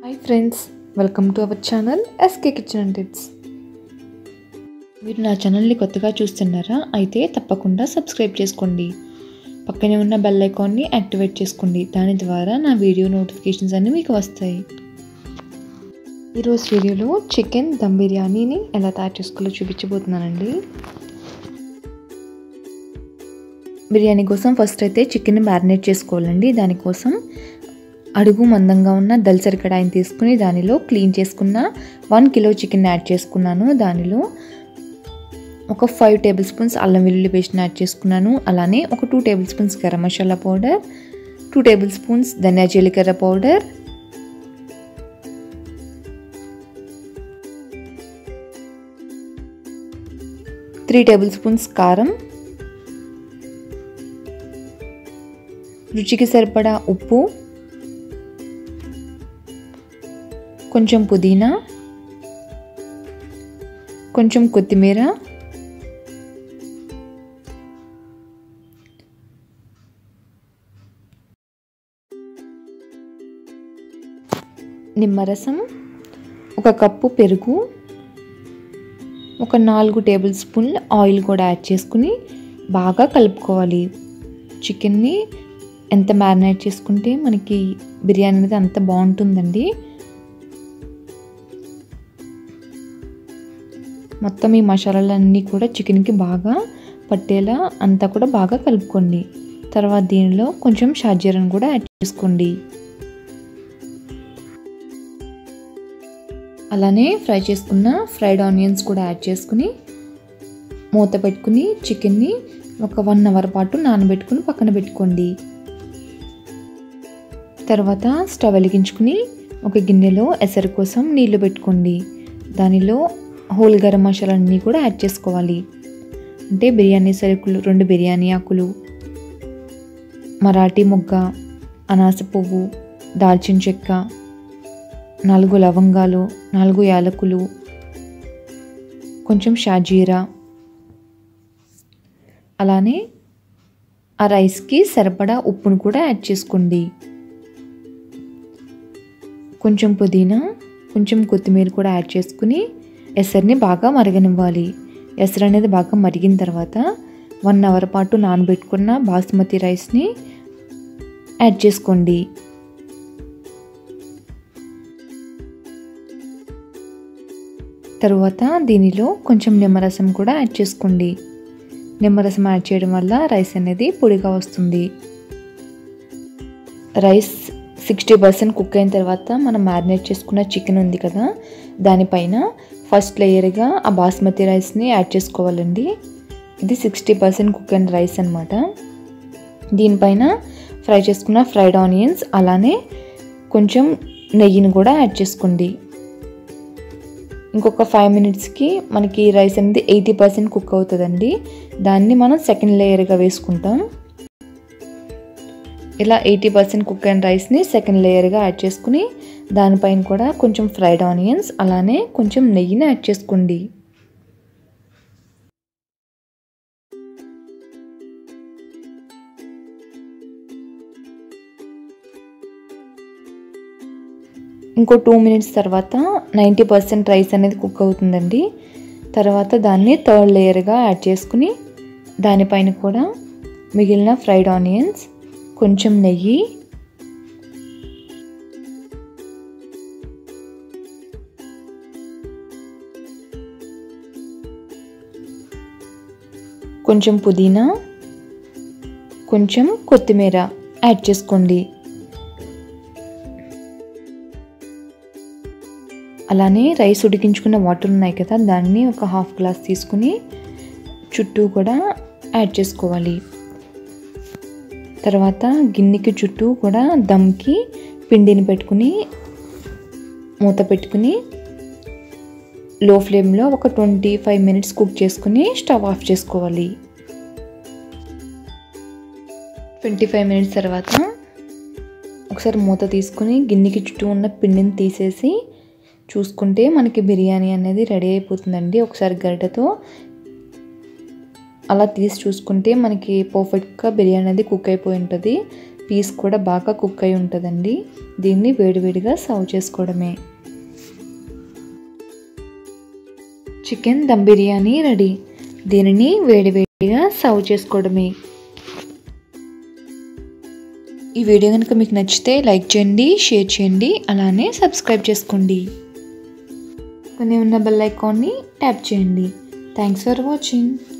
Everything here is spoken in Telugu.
hi friends welcome to our channel SK kitchen and tips మీరు నా ఛానల్ని కొత్తగా చూస్తున్నారా అయితే తప్పకుండా సబ్స్క్రైబ్ చేసుకోండి పక్కనే ఉన్న బెల్ ఐకాన్ని యాక్టివేట్ చేసుకోండి దాని ద్వారా నా వీడియో నోటిఫికేషన్స్ అన్నీ మీకు వస్తాయి ఈరోజు వీడియోలో చికెన్ దమ్ బిర్యానీని ఎలా తయారు చేసుకోవాలో చూపించబోతున్నానండి బిర్యానీ కోసం ఫస్ట్ అయితే చికెన్ మ్యారినేట్ చేసుకోవాలండి దానికోసం అడుగు మందంగా ఉన్న దల్సరి కడాయిని తీసుకుని దానిలో క్లీన్ చేసుకున్న వన్ కిలో చికెన్ యాడ్ చేసుకున్నాను దానిలో ఒక ఫైవ్ టేబుల్ స్పూన్స్ అల్లం వెల్లుల్లి పేస్ట్ని యాడ్ చేసుకున్నాను అలానే ఒక two tablespoons garam masala powder two tablespoons ధనియా జీలకర్ర పౌడర్ త్రీ టేబుల్ స్పూన్స్ కారం రుచికి సరిపడా ఉప్పు కొంచెం పుదీనా కొంచెం కొత్తిమీర నిమ్మరసం ఒక కప్పు పెరుగు ఒక నాలుగు టేబుల్ స్పూన్ల ఆయిల్ కూడా యాడ్ చేసుకుని బాగా కలుపుకోవాలి చికెన్ని ఎంత మ్యారినేట్ చేసుకుంటే మనకి బిర్యానీ అనేది అంత బాగుంటుందండి మొత్తం ఈ మసాలాలన్నీ కూడా చికెన్కి బాగా పట్టేలా అంతా కూడా బాగా కలుపుకోండి తర్వాత దీనిలో కొంచెం షాజీరాను కూడా యాడ్ చేసుకోండి అలానే ఫ్రై చేసుకున్న ఫ్రైడ్ ఆనియన్స్ కూడా యాడ్ చేసుకుని మూత పెట్టుకుని చికెన్ని ఒక వన్ అవర్ పాటు నానబెట్టుకుని పక్కన పెట్టుకోండి తర్వాత స్టవ్ వెలిగించుకుని ఒక గిన్నెలో ఎసరు కోసం నీళ్లు పెట్టుకోండి దానిలో హోల్ గరం మసాలాన్ని కూడా యాడ్ చేసుకోవాలి అంటే బిర్యానీ సరుకులు రెండు బిర్యానీ ఆకులు మరాఠీ మొగ్గ అనాస పువ్వు దాల్చిన చెక్క నాలుగు లవంగాలు నాలుగు యాలకులు కొంచెం షాజీరా అలానే ఆ రైస్కి సరిపడా ఉప్పును కూడా యాడ్ చేసుకోండి కొంచెం పుదీనా కొంచెం కొత్తిమీర కూడా యాడ్ చేసుకుని ఎసరిని బాగా మరగనివ్వాలి ఎసరు అనేది బాగా మరిగిన తర్వాత వన్ అవర్ పాటు నానబెట్టుకున్న బాస్మతి రైస్ని యాడ్ చేసుకోండి తరువాత దీనిలో కొంచెం నిమ్మరసం కూడా యాడ్ చేసుకోండి నిమ్మరసం యాడ్ చేయడం వల్ల రైస్ అనేది పొడిగా వస్తుంది రైస్ సిక్స్టీ పర్సెంట్ కుక్ అయిన తర్వాత మనం మ్యారినేట్ చేసుకున్న చికెన్ ఉంది కదా దానిపైన ఫస్ట్ లేయర్గా ఆ బాస్మతి రైస్ని యాడ్ చేసుకోవాలండి ఇది సిక్స్టీ పర్సెంట్ కుక్ అయిన రైస్ అనమాట దీనిపైన ఫ్రై చేసుకున్న ఫ్రైడ్ ఆనియన్స్ అలానే కొంచెం నెయ్యిని కూడా యాడ్ చేసుకోండి ఇంకొక ఫైవ్ మినిట్స్కి మనకి రైస్ అనేది ఎయిటీ పర్సెంట్ కుక్ అవుతుందండి దాన్ని మనం సెకండ్ లేయర్గా వేసుకుంటాం ఇలా ఎయిటీ పర్సెంట్ కుక్ అయిన రైస్ని సెకండ్ లేయర్గా యాడ్ చేసుకుని దానిపైన కూడా కొంచెం ఫ్రైడ్ ఆనియన్స్ అలానే కొంచెం నెయ్యిని యాడ్ చేసుకోండి ఇంకో టూ మినిట్స్ తర్వాత నైంటీ పర్సెంట్ రైస్ అనేది కుక్ అవుతుందండి తర్వాత దాన్ని థర్డ్ లేయర్గా యాడ్ చేసుకుని దానిపైన కూడా మిగిలిన ఫ్రైడ్ ఆనియన్స్ కొంచెం నెయ్యి కొంచెం పుదీనా కొంచెం కొత్తిమీర యాడ్ చేసుకోండి అలానే రైస్ ఉడికించుకున్న వాటర్ ఉన్నాయి కదా దాన్ని ఒక హాఫ్ గ్లాస్ తీసుకుని చుట్టూ కూడా యాడ్ చేసుకోవాలి తర్వాత గిన్నెకి చుట్టూ కూడా దమ్కి పిండిని పెట్టుకుని మూత పెట్టుకుని లో ఫ్లేమ్లో ఒక ట్వంటీ ఫైవ్ మినిట్స్ కుక్ చేసుకుని స్టవ్ ఆఫ్ చేసుకోవాలి ట్వంటీ ఫైవ్ మినిట్స్ తర్వాత ఒకసారి మూత తీసుకుని గిన్నెకి చుట్టూ ఉన్న పిండిని తీసేసి చూసుకుంటే మనకి బిర్యానీ అనేది రెడీ అయిపోతుందండి ఒకసారి గరిటతో అలా తీసి చూసుకుంటే మనకి పర్ఫెక్ట్గా బిర్యానీ అనేది కుక్ అయిపోయి ఉంటుంది పీస్ కూడా బాగా కుక్ అయి ఉంటుందండి దీన్ని వేడివేడిగా సర్వ్ చేసుకోవడమే చికెన్ దమ్ బిర్యానీ రెడీ దీనిని వేడివేడిగా సర్వ్ చేసుకోవడమే ఈ వీడియో కనుక మీకు నచ్చితే లైక్ చేయండి షేర్ చేయండి అలానే సబ్స్క్రైబ్ చేసుకోండి కొన్ని ఉన్న బెల్ ఐకాన్ని ట్యాప్ చేయండి థ్యాంక్స్ ఫర్ వాచింగ్